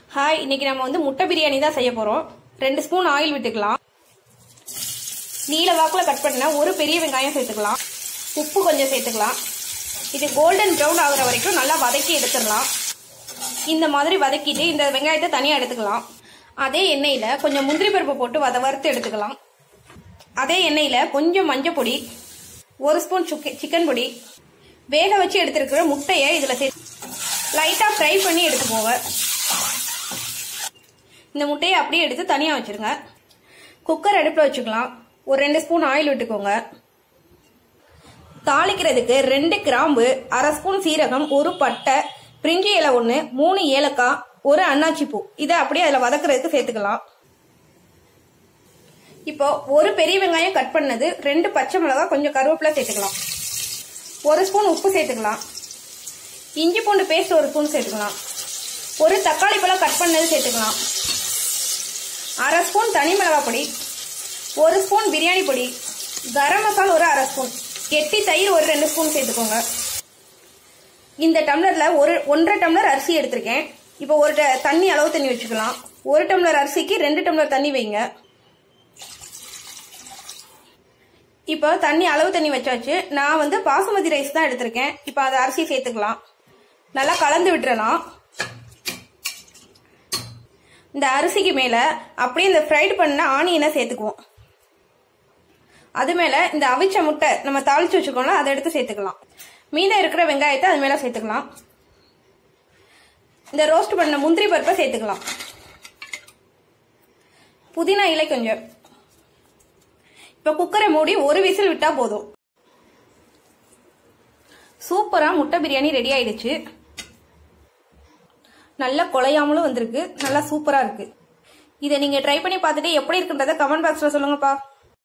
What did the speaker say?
hi இன்னைக்கு நம்ம வந்து முட்டை பிரியாணி தான் செய்ய போறோம் ரெண்டு ஸ்பூன் ஆயில் விட்டுக்கலாம் நீல வாக்குல கட் பண்ண ஒரு பெரிய வெங்காயம் சேர்த்துக்கலாம் உப்பு கொஞ்சம் சேர்த்துக்கலாம் இது கோல்டன் ப்ரௌன் ஆகுற வரைக்கும் நல்லா வதக்கி எடுத்துடலாம் இந்த மாதிரி வதக்கிட்டு இந்த வெங்காயத்தை தனியாக எடுத்துக்கலாம் அதே எண்ணெயில் கொஞ்சம் முந்திரி பருப்பு போட்டு வத வறுத்து எடுத்துக்கலாம் அதே எண்ணெயில் கொஞ்சம் மஞ்சள் பொடி ஒரு ஸ்பூன் சிக்கன் பொடி வேக வச்சு எடுத்துருக்கிற முட்டையை இதில் சேர்த்து லைட்டாக ஃப்ரை பண்ணி எடுத்துக்கோங்க இந்த முட்டையை அப்படியே எடுத்து தனியாக வச்சிருங்க குக்கர் அடுப்பில் வச்சுக்கலாம் ஒரு ரெண்டு ஸ்பூன் ஆயில் விட்டுக்கோங்க தாளிக்கிறதுக்கு ரெண்டு கிராம்பு அரை ஸ்பூன் சீரகம் ஒரு பட்டை பிரிஞ்சி இலை ஒன்று மூணு ஏலக்காய் ஒரு அன்னாச்சி பூ இதை அப்படியே அதில் வதக்குறதுக்கு சேர்த்துக்கலாம் இப்போ ஒரு பெரிய வெங்காயம் கட் பண்ணது ரெண்டு பச்சை மிளகாய் கொஞ்சம் கருவேப்பிலை சேர்த்துக்கலாம் ஒரு ஸ்பூன் உப்பு சேர்த்துக்கலாம் இஞ்சி பூண்டு பேஸ்ட் ஒரு ஸ்பூன் சேர்த்துக்கலாம் ஒரு தக்காளி பழம் கட் பண்ணது சேர்த்துக்கலாம் அரை ஸ்பூன் தனி மிளகாய் பொடி ஒரு ஸ்பூன் பிரியாணி பொடி கரம் மசாலா ஒரு அரை ஸ்பூன் கெட்டி தயிர் ஒரு ரெண்டு ஸ்பூன் சேர்த்துக்கோங்க இந்த டம்ளர்ல ஒரு ஒன்றரை டம்ளர் அரிசி எடுத்திருக்கேன் இப்போ ஒரு ட- தண்ணி அளவு தண்ணி வச்சுக்கலாம் ஒரு டம்ளர் அரிசிக்கு ரெண்டு டம்ளர் தண்ணி வைங்க இப்போ தண்ணி அளவு தண்ணி வச்சாச்சு நான் வந்து பாசுமதி ரைஸ் தான் எடுத்திருக்கேன் இப்போ அதை அரிசி சேர்த்துக்கலாம் நல்லா கலந்து விட்டுறலாம் இந்த அரிசிக்கு மேல அப்படியே இந்த ஃப்ரைட் பண்ண ஆனியனை சேர்த்துக்குவோம் அது மேல இந்த அவிச்ச முட்டை நம்ம தாளிச்சு வச்சுக்கோம்ல அதை எடுத்து சேர்த்துக்கலாம் மீதம் இருக்கிற வெங்காயத்தை அது மேல சேர்த்துக்கலாம் இந்த ரோஸ்ட் பண்ண முந்திரி பருப்பை சேர்த்துக்கலாம் புதினா இலை கொஞ்சம் இப்ப குக்கரை மூடி ஒரு விசில் விட்டா போதும் சூப்பரா முட்டை பிரியாணி ரெடி ஆயிடுச்சு நல்லா குலையாமலும் வந்திருக்கு நல்லா சூப்பரா இருக்கு இதை நீங்க ட்ரை பண்ணி பார்த்துட்டு எப்படி இருக்குன்றத கமெண்ட் பாக்ஸ்ல சொல்லுங்கப்பா